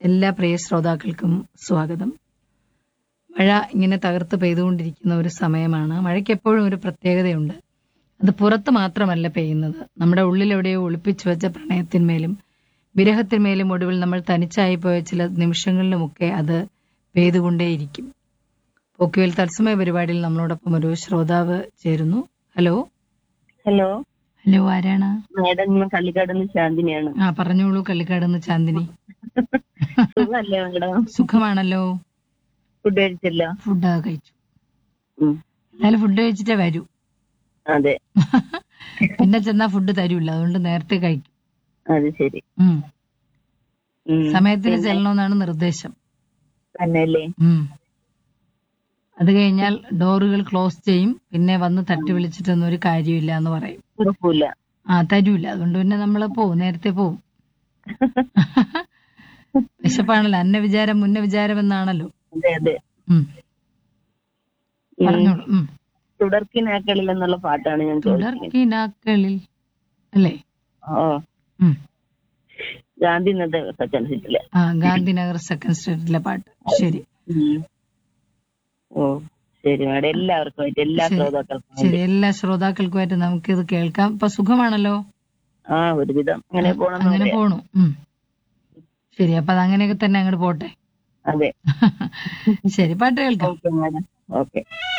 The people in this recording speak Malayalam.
എല്ലാ പ്രിയ ശ്രോതാക്കൾക്കും സ്വാഗതം മഴ ഇങ്ങനെ തകർത്ത് പെയ്തുകൊണ്ടിരിക്കുന്ന ഒരു സമയമാണ് മഴയ്ക്ക് എപ്പോഴും ഒരു പ്രത്യേകതയുണ്ട് അത് പുറത്ത് മാത്രമല്ല പെയ്യുന്നത് നമ്മുടെ ഉള്ളിലെവിടെയോ ഒളിപ്പിച്ചു വെച്ച പ്രണയത്തിന്മേലും വിരഹത്തിന്മേലും ഒടുവിൽ നമ്മൾ തനിച്ചായി പോയ ചില നിമിഷങ്ങളിലുമൊക്കെ അത് പെയ്തുകൊണ്ടേയിരിക്കും പോക്കുവേൽ തത്സമയ പരിപാടിയിൽ നമ്മളോടൊപ്പം ഒരു ശ്രോതാവ് ചേരുന്നു ഹലോ ഹലോ ഹലോ ആരാണ് മാഡം ഞാൻ കള്ളിക്കാടുന്ന് ശാന്തിനിയാണ് ആ പറഞ്ഞോളൂ കള്ളിക്കാടുന്ന് ചാന്ദിനി സുഖല്ലേ മാഡം സുഖമാണല്ലോ ഫുഡ് കഴിച്ചല്ലോ ഫുഡ് കഴിച്ചു ഉം. എന്നാലും ഫുഡ് കഴിച്ചിട്ടേ വരൂ അതെ പിന്നെ ചെന്നാ ഫുഡ് തരൂല അതുകൊണ്ട് നേരത്തെ കഴിക്കും അത് ശരി ഉം. ഉം. സമയത്തിന് ചെല്ലണമെന്നാണ് നിർദ്ദേശം തന്നെയല്ലേ ഉം. അത് കഴിഞ്ഞാൽ ഡോറുകൾ ക്ലോസ് ചെയ്യും പിന്നെ വന്ന് തട്ടി വിളിച്ചിട്ടൊന്നും ഒരു കാര്യമില്ല എന്ന് പറയും കുഴപ്പമില്ല ആ തരൂല അതുകൊണ്ട് പിന്നെ നമ്മൾ പോവും നേരത്തെ പോവും വിശപ്പാണല്ലോ അന്ന വിചാരം മുന്ന വിചാരം എന്നാണല്ലോ അതെ അതെ ഉം. പറഞ്ഞോളൂ ഉം. തുടർക്കിനാക്കളിൽ എന്നുള്ള പാട്ടാണ് ഞാൻ ചോദിക്കുന്നത് തുടർക്കിനാക്കളിൽ അല്ലേ ഓ ഉം. ഗാന്ധിനഗർ സെക്കൻഡ് സീറ്റില് ആ ഗാന്ധിനഗർ സെക്കൻഡ് സ്ട്രീറ്റിലെ പാട്ട് ശരി ഓ ശരി മാഡം എല്ലാവർക്കും ആയിട്ട് എല്ലാ ശരി. ശ്രോതാക്കൾക്കും ശരി വേണ്ടി. എല്ലാ ശ്രോതാക്കൾക്കുമായിട്ട് നമുക്കിത് കേൾക്കാം ഇപ്പൊ സുഖമാണല്ലോ ആ ഒരുവിധം അങ്ങനെ പോണം അങ്ങനെ പോണു ഉം. ശരി അപ്പൊ അത് അങ്ങനെയൊക്കെ തന്നെ അങ്ങോട്ട് പോട്ടെ അതെ ശരി പാട്ട് കേൾക്കാം ഓക്കെ മാഡം ഓക്കെ